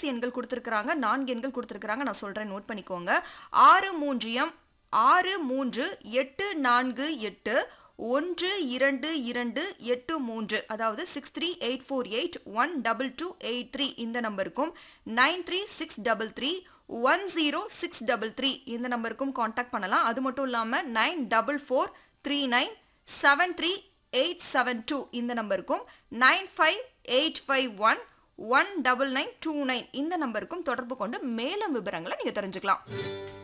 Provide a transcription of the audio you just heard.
தொலைபேசி எண்கள் கொடுத்துருக்குறாங்க நான்கு எண்கள் கொடுத்துருக்குறாங்க நான் சொல்கிறேன் நோட் பண்ணிக்கோங்க ஆறு மூன்றியம் ஆறு மூன்று எட்டு நான்கு எட்டு ஒன்று இரண்டு இரண்டு எட்டு மூன்று அதாவது six three eight four eight one double two eight three இந்த நம்பருக்கும் nine three six double three one zero six double three இந்த நம்பருக்கும் காண்டாக்ட் பண்ணலாம் அது மட்டும் இல்லாமல் nine double four three nine seven three eight seven two இந்த நம்பருக்கும் nine five eight five one one double nine two nine இந்த நம்பருக்கும் தொடர்பு கொண்டு மேலும் விவரங்களை நீங்கள் தெரிஞ்சுக்கலாம்